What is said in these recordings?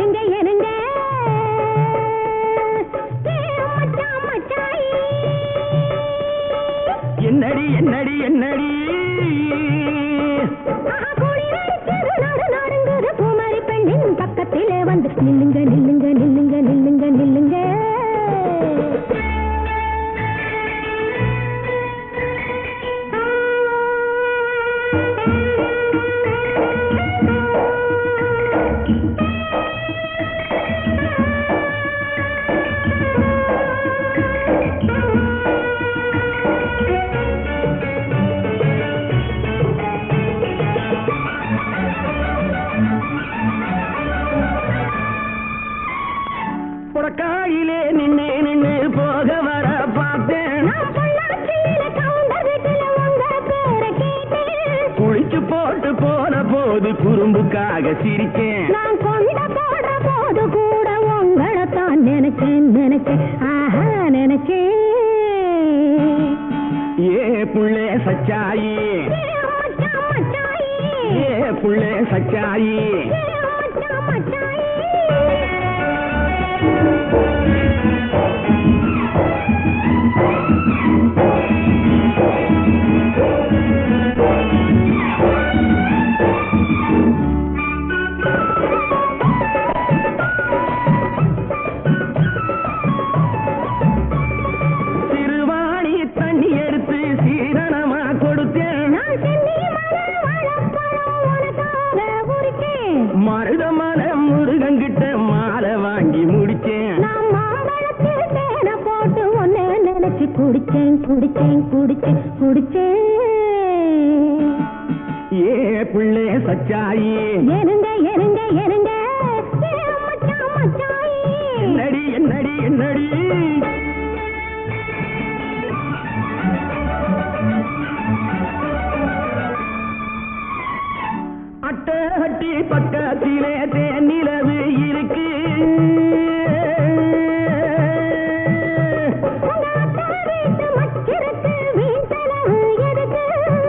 எனுங்க எனுங்க ஏ மச்சான் மச்சாயி என்னடி என்னடி என்னடி ஆஹா, குளிரடிக்குது, நடு நடுங்குது, பூமாரி பெண்ணின் பக்கத்திலே வந்து நில்லுங்க நில்லுங்க நில்லுங்க நில்லுங்க நில்லுங்க புறக்காயிலே நின்னு நின்னு போக வர பார்த்தேன் நான் பொள்ளாச்சியில கவுண்டர் வீட்டுல உங்க பேரை கேட்டேன் குளிச்சு போட்டு போன போது குறும்புக்காக சிரிச்சேன் நான் கொண்ட போடுற போது கூட உங்களை தான் நினைச்சேன் நினைச்சேன் ஆஹா நினைச்சேன் ஏ புள்ளே சச்சாயி ஏ மச்சான் மச்சாயி ஏ புள்ளே சச்சாயி ஏ மச்சான் மச்சாயி சிறுவாணி தண்ணி எடுத்து சீரணமா கொடுத்தேன் நான் சென்னி மலர் வாழைப்பழம் உனக்காக உரிச்சேன் மருதமல முருகங்கிட்ட மாலை வாங்கி முடிச்சேன் நான் மாம்பழத்தில் தேனை போட்டு ஒன்னே நினைச்சு குடிச்சேன் குடிச்சேன் குடிச்சேன் குடிச்சேன் ஏ புள்ளே சச்சாயி எனுங்க எனுங்க எனுங்க ஏ மச்சான் மச்சாயி என்னடி என்னடி என்னடி அட்டை ஹட்டி பக்கத்திலே தேனிலவு இருக்கு உங்க அத்தை வீட்டு மச்சிருக்கு வீண் செலவு எதுக்கு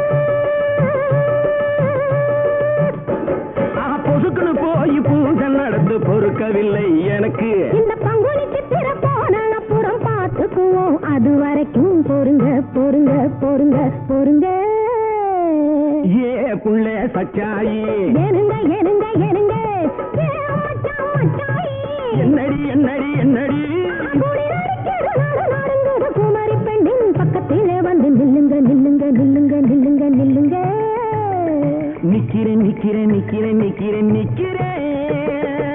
ஆ, பொசுக்குன்னு போய் பூஜை நடந்து பொறுக்கவில்லை எனக்கு இந்த பங்குனி சித்திர போன அப்புறம் பார்த்துக்குவோம் அது வரைக்கும் பொறுங்க பொறுங்க பொறுங்க பொறுங்க ஏ புள்ளே சச்சாயி எனுங்க எனுங்க எனுங்க ஏ மச்சான் மச்சாயி என்னடி என்னடி என்னடி குளிரடிக்குது, நடு நடுங்குது, குமரி பெண்ணின் பக்கத்திலே வந்து நில்லுங்க நில்லுங்க நில்லுங்க நில்லுங்க நில்லுங்க நிக்கிறேன் நிக்கிறேன் நிக்கிறேன் நிக்கிறேன் நிக்கிறேன்